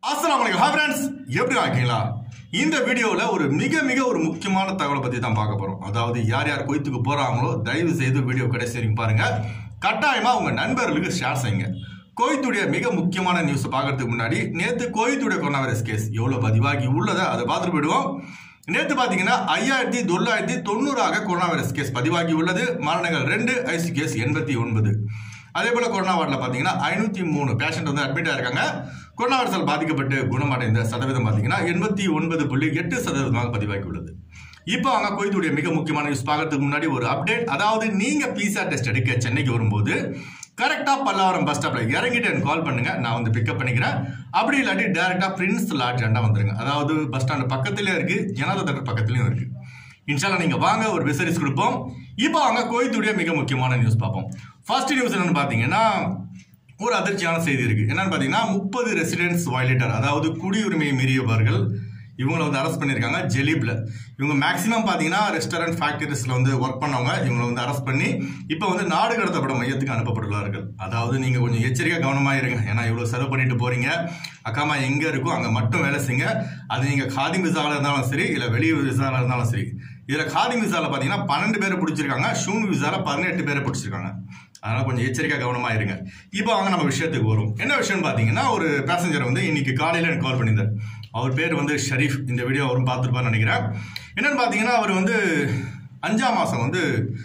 அஸ்ஸலாமு அலைக்கும் hi friends எப்படி இருக்கீங்களா இந்த வீடியோவில் ஒரு மிக மிக ஒரு முக்கியமான தகவலை பற்றி தான் பார்க்க போகிறோம் அதாவது யார் யார் கொய்த்துக்கு போகிறாங்களோ தயவு செய்து வீடியோ கடைசி வரைக்கும் பாருங்க கட்டாயமாக உங்கள் நண்பர்களுக்கு ஷேர் செய்யுங்க கோயத்துடைய மிக முக்கியமான நியூஸை பார்க்கறதுக்கு முன்னாடி நேற்று கோயத்துடைய கொரோனா வைரஸ் கேஸ் எவ்வளோ பதிவாகி உள்ளதை அதை பார்த்துட்டு போயிடுவோம் நேற்று பார்த்தீங்கன்னா ஐயாயிரத்தி தொள்ளாயிரத்தி தொண்ணூறாக கொரோனா வைரஸ் கேஸ் பதிவாகி உள்ளது மரணங்கள் ரெண்டு ஐசி கேஸ் எண்பத்தி ஒன்பது அதே போல கொரோனா வார்டில் பார்த்தீங்கன்னா ஐநூற்றி மூணு பேஷண்ட் வந்து அட்மிட் ஆயிருக்காங்க கொரோனா வைரஸால் பாதிக்கப்பட்டு குணமடைந்த சதவீதம் பார்த்தீங்கன்னா எண்பத்தி ஒன்பது புள்ளி எட்டு சதவீதமாக பதிவாகி உள்ளது இப்போ அங்கே கோயத்துடைய மிக முக்கியமான நியூஸ் பார்க்கறதுக்கு முன்னாடி ஒரு அப்டேட் அதாவது நீங்கள் பிசா டெஸ்ட் எடுக்க சென்னைக்கு வரும்போது கரெக்டாக பல்லாவரம் பஸ் ஸ்டாப்பில் இறங்கிட்டு எனக்கு கால் பண்ணுங்க நான் வந்து பிக்கப் பண்ணிக்கிறேன் அப்படி இல்லாட்டி டேரெக்டாக பிரின்ஸ் லாட்ஜ் அண்டா வந்துருங்க அதாவது பஸ் ஸ்டாண்ட் பக்கத்துலேயே இருக்கு ஜனதா தேட்டர் பக்கத்துலேயும் இருக்கு இன்ஷால்லா நீங்க வாங்க ஒரு விசரிஸ் கொடுப்போம் இப்போ அவங்க கோயத்துடைய மிக முக்கியமான நியூஸ் பார்ப்போம் ஃபர்ஸ்ட் நியூஸ் என்னன்னு பார்த்தீங்கன்னா ஒரு அதிர்ச்சியான செய்தி இருக்கு என்னன்னு பார்த்தீங்கன்னா முப்பது ரெசிடென்ட்ஸ் வயலேட்டர் அதாவது குடியுரிமையை மீறியவர்கள் இவங்களை வந்து அரெஸ்ட் பண்ணியிருக்காங்க ஜெலீப்ல இவங்க மேக்ஸிமம் பார்த்தீங்கன்னா ரெஸ்டாரண்ட் ஃபேக்டரிஸ்ல வந்து ஒர்க் பண்ணவங்க இவங்களை வந்து அரெஸ்ட் பண்ணி இப்போ வந்து நாடு கடத்தப்படும் மையத்துக்கு அனுப்பப்பட்டுள்ளார்கள் அதாவது நீங்க கொஞ்சம் எச்சரிக்கை கவனமா இருங்க ஏன்னா இவ்வளவு செலவு பண்ணிட்டு போறீங்க அக்காமா எங்க இருக்கோ அங்க மட்டும் வேலை செய்யுங்க அது நீங்க காதி விசால இருந்தாலும் சரி இல்ல வெளி விசால இருந்தாலும் சரி இதுல காதி விசால பாத்தீங்கன்னா பன்னெண்டு பேரை பிடிச்சிருக்காங்க ஷூன் விசால பதினெட்டு பேரை பிடிச்சிருக்காங்க அதனால கொஞ்சம் எச்சரிக்கை கவனமா இருங்க இப்போ வாங்க நம்ம விஷயத்துக்கு வரும் என்ன விஷயம்னு பாத்தீங்கன்னா ஒரு பேசஞ்சர் வந்து இன்னைக்கு காலையில எனக்கு கால் பண்ணியிருந்தார் அவர் பேர் வந்து ஷரீஃப் இந்த வீடியோ அவரும் பார்த்துருப்பான்னு நினைக்கிறேன் என்னன்னு பாத்தீங்கன்னா அவர் வந்து அஞ்சாம் மாசம் வந்து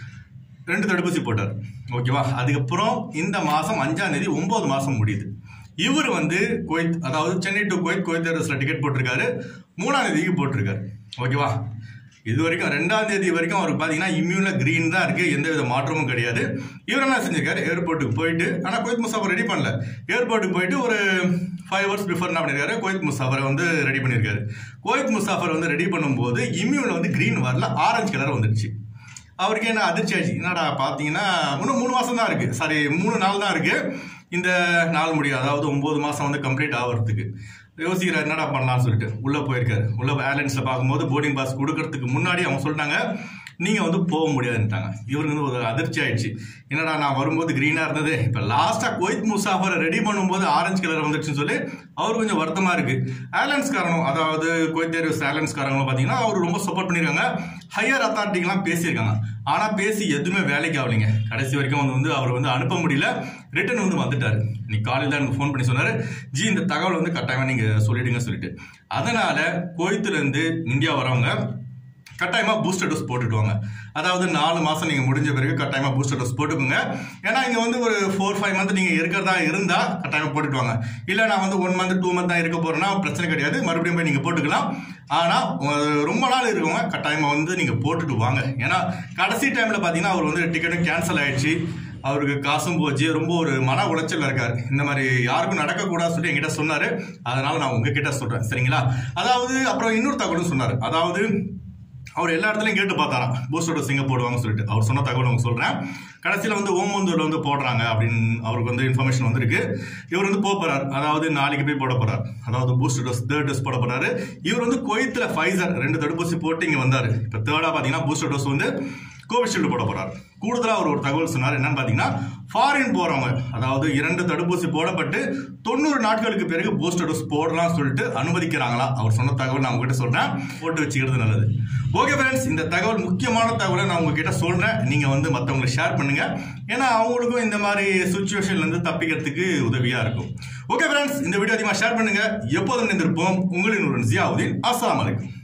ரெண்டு தடுப்பூசி போட்டார் ஓகேவா அதுக்கப்புறம் இந்த மாசம் அஞ்சாம் தேதி ஒன்பது மாசம் முடியுது இவர் வந்து குவைத் அதாவது சென்னை டு குவைத் குவைத் ஏர்வேஸ்ல டிக்கெட் போட்டிருக்காரு மூணாம் தேதிக்கு போட்டிருக்காரு ஓகேவா இது வரைக்கும் ரெண்டாம் தேதி வரைக்கும் அவருக்கு பார்த்தீங்கன்னா இம்யூன்ல கிரீன் தான் இருக்கு எந்த வித மாற்றமும் கிடையாது இவர் என்ன செஞ்சிருக்காரு ஏர்போர்ட்டுக்கு போயிட்டு ஆனால் குவைத் முசாஃபர் ரெடி பண்ணல ஏர்போர்ட்டுக்கு போயிட்டு ஒரு ஃபைவ் ஹவர்ஸ் பிஃபோர் என்ன பண்ணியிருக்காரு குவைத் முசாஃபரை வந்து ரெடி பண்ணியிருக்காரு குவைத் முசாஃபர் வந்து ரெடி பண்ணும்போது இம்யூன்ல வந்து கிரீன் வரல ஆரஞ்சு கலர் வந்துடுச்சு அவருக்கு என்ன அதிர்ச்சி ஆச்சு என்னடா பார்த்தீங்கன்னா இன்னும் மூணு மாசம் தான் இருக்கு சாரி மூணு நாள் தான் இருக்கு இந்த நாள் முடியும் அதாவது ஒன்பது மாசம் வந்து கம்ப்ளீட் ஆகிறதுக்கு யோசிக்கிறார் என்னடா பண்ணலாம்னு சொல்லிட்டு உள்ள போயிருக்காரு உள்ள ஏர்லைன்ஸ்ல பார்க்கும்போது போர்டிங் பாஸ் கொடுக்கறதுக்கு முன்னாடி அவங்க சொல்லிட்டாங்க நீங்க வந்து போக முடியாதுன்ட்டாங்க இவருக்கு வந்து ஒரு அதிர்ச்சி ஆயிடுச்சு என்னடா நான் வரும்போது கிரீனா இருந்தது இப்ப லாஸ்டா கோயித் முசாஃபரை ரெடி பண்ணும்போது ஆரஞ்சு கலர் வந்துருச்சுன்னு சொல்லி அவர் கொஞ்சம் வருத்தமா இருக்கு ஏர்லைன்ஸ்காரனும் அதாவது கோயத் ஏர்வேஸ் ஏர்லைன்ஸ்காரங்களும் பாத்தீங்கன்னா அவர் ரொம்ப சப்போர்ட் பண்ணிருக்காங்க ஹையர் அத்தாரிட்டிகெல்லாம் பேசியிருக்காங்க ஆனா பேசி எதுவுமே வேலைக்கு ஆகலைங்க கடைசி வரைக்கும் வந்து வந்து அவர் வந்து அனுப்ப முடியல ரிட்டர்ன் வந்து வந்துட்டாரு இன்னைக்கு காலையில் தான் எனக்கு ஃபோன் பண்ணி சொன்னாரு ஜி இந்த தகவல் வந்து கட்டாயமா நீங்க சொல்லிடுங்க சொல்லிட்டு அதனால கோயத்துல இருந்து இந்தியா வரவங்க கட்டாயமா பூஸ்டர் டோஸ் போட்டுடுவாங்க அதாவது நாலு மாசம் நீங்க முடிஞ்ச பிறகு கட்டாயமா பூஸ்டர் டோஸ் போட்டுக்கோங்க ஏன்னா இங்க வந்து ஒரு ஃபோர் ஃபைவ் மந்த் நீங்க இருக்கிறதா இருந்தா கட்டாயமா போட்டுடுவாங்க இல்ல நான் வந்து ஒன் மந்த் டூ மந்த் தான் இருக்க போறேன்னா பிரச்சனை கிடையாது மறுபடியும் போய் நீங்க போட்டுக்கலாம் ஆனா அஹ், ரொம்ப நாள் இருக்கவங்க கட்டாயமா வந்து நீங்க போட்டுட்டு வாங்க ஏன்னா கடைசி டைம்ல பாத்தீங்கன்னா அவர் வந்து டிக்கெட்டும் கேன்சல் ஆயிடுச்சு அவருக்கு காசும் போச்சு ரொம்ப ஒரு மன உளைச்சல் இருக்காரு இந்த மாதிரி யாருக்கும் நடக்கக்கூடாது சொல்லி என்கிட்ட சொன்னாரு அதனால நான் உங்ககிட்ட சொல்றேன் சரிங்களா அதாவது அப்புறம் இன்னொரு தகவலும் சொன்னாரு அதாவது அவர் எல்லா இடத்துலையும் கேட்டு பார்த்தாராம் பூஸ்டோட சிங்க போடுவாங்கன்னு சொல்லிட்டு அவர் சொன்ன தகவல் உங்களுக்கு சொல்றேன் கடைசியில் வந்து ஓமந்தூர்ல வந்து போடுறாங்க அப்படின்னு அவருக்கு வந்து இன்ஃபர்மேஷன் வந்திருக்கு இவர் வந்து போக போறாரு அதாவது நாளைக்கு போய் போட போறாரு அதாவது பூஸ்டர் டோஸ் தேர்ட் டோஸ் போட போறாரு இவர் வந்து கோயத்துல ஃபைசர் ரெண்டு தடுப்பூசி போட்டு இங்க வந்தாரு இப்போ தேர்டா பாத்தீங்கன்னா பூஸ்டர் டோஸ் வந்து கோவிஷீல்டு போட போறாரு கூடுதலா அவர் ஒரு தகவல் சொன்னார் என்னன்னு பாத்தீங்கன்னா ஃபாரின் போறவங்க அதாவது இரண்டு தடுப்பூசி போடப்பட்டு தொண்ணூறு நாட்களுக்கு பிறகு பூஸ்டர் டோஸ் போடலாம் சொல்லிட்டு அனுமதிக்கிறாங்களா அவர் சொன்ன தகவல் நான் உங்ககிட்ட சொல்றேன் போட்டு வச்சுக்கிறது நல்லது ஓகே ஃப்ரெண்ட்ஸ் இந்த தகவல் முக்கியமான தகவலை நான் உங்ககிட்ட சொல்றேன் நீங்க வந்து மற்றவங்களுக்கு ஷேர் பண்ணுங்க ஏன்னா அவங்களுக்கும் இந்த மாதிரி சுச்சுவேஷன்ல இருந்து தப்பிக்கிறதுக்கு உதவியா இருக்கும் ஓகே ஃப்ரெண்ட்ஸ் இந்த வீடியோ அதிகமாக ஷேர் பண்ணுங்க எப்போதும் நினைந்திருப்போம் உங்களின் ஒரு ஜியாவுதீன் அஸ்ஸலாமு அலைக்கும்